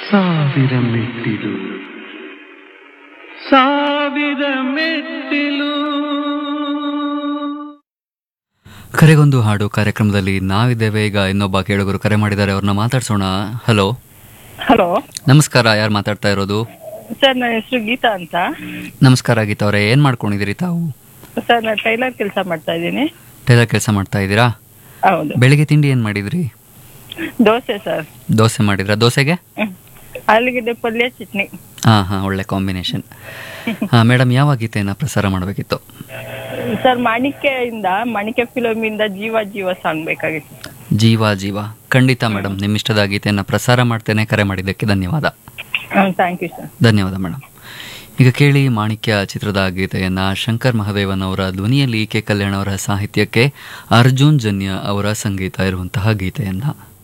ಸಾವಿರ ಮೆಟ್ಟಿಲು ಸಾವಿರ ಮೆಟ್ಟಿಲು ಕರೆಗೊಂದು ಹಾಡು ಕಾರ್ಯಕ್ರಮದಲ್ಲಿ ನಾವಿದ್ದೇವೆ ಈಗ ಇನ್ನೊಬ್ಬ ಕೇಳುಗರು ಕರೆ ಮಾಡಿದ್ದಾರೆ ಅವ್ರನ್ನ ಮಾತಾಡ್ಸೋಣ ಹಲೋ ಹಲೋ ನಮಸ್ಕಾರ ಯಾರು ಮಾತಾಡ್ತಾ ಇರೋದು ಸರ್ ನನ್ನ ಹೆಸರು ಗೀತಾ ಅಂತ ನಮಸ್ಕಾರ ಗೀತಾ ಅವರೇ ಏನ್ ಮಾಡ್ಕೊಂಡಿದ್ದೀರಿ ತಾವು ಸರ್ ನಾನು ಟೈಲರ್ ಕೆಲಸ ಮಾಡ್ತಾ ಇದ್ದೀನಿ ಟೈಲರ್ ಕೆಲಸ ಮಾಡ್ತಾ ಇದ್ದೀರಾ ಹೌದು ಬೆಳಿಗ್ಗೆ ತಿಂಡಿ ಏನ್ ಮಾಡಿದ್ರಿ ದೋಸೆ ಸರ್ ದೋಸೆ ಮಾಡಿದ್ರಾ ದೋಸೆಗೆ ಹ್ಮ್. ಆಲೂಗೆಡ್ಡೆ ಪಲ್ಯ ಚಟ್ನಿ ಹಾ ಹಾ ಒಳ್ಳೆ ಕಾಂಬಿನೇಷನ್ ಹಾ ಮೇಡಮ್ ಯಾವ ಗೀತೆಯನ್ನ ಪ್ರಸಾರ ಮಾಡಬೇಕಿತ್ತು ಸರ್ ಮಾಣಿಕ್ಯದಿಂದ ಮಾಣಿಕ್ಯ ಫಿಲಮಿಂದ ಜೀವ ಜೀವ ಸಾಂಗ್ ಬೇಕಾಗಿತ್ತು ಸರ್ ಜೀವ ಜೀವ ಖಂಡಿತ ಮೇಡಮ್ ನಿಮ್ಮಿಷ್ಟದ ಗೀತೆಯನ್ನ ಪ್ರಸಾರ ಮಾಡ್ತೇನೆ ಕರೆ ಮಾಡಿದ್ದಕ್ಕೆ ಧನ್ಯವಾದ ಹಾಂ ಥ್ಯಾಂಕ್ ಯು ಸರ್ ಧನ್ಯವಾದ ಮೇಡಮ್ ಈಗ ಕೇಳಿ ಮಾಣಿಕ್ಯ ಚಿತ್ರದ ಗೀತೆಯನ್ನ ಶಂಕರ್ ಮಹದೇವನ್ ಅವರ ಧ್ವನಿಯಲ್ಲಿ ಕೆ ಕಲ್ಯಾಣ್ ಅವರ ಸಾಹಿತ್ಯಕ್ಕೆ ಅರ್ಜುನ್ ಜನ್ಯ ಅವರ ಸಂಗೀತ ಇರುವಂತಹ ಗೀತೆಯನ್ನ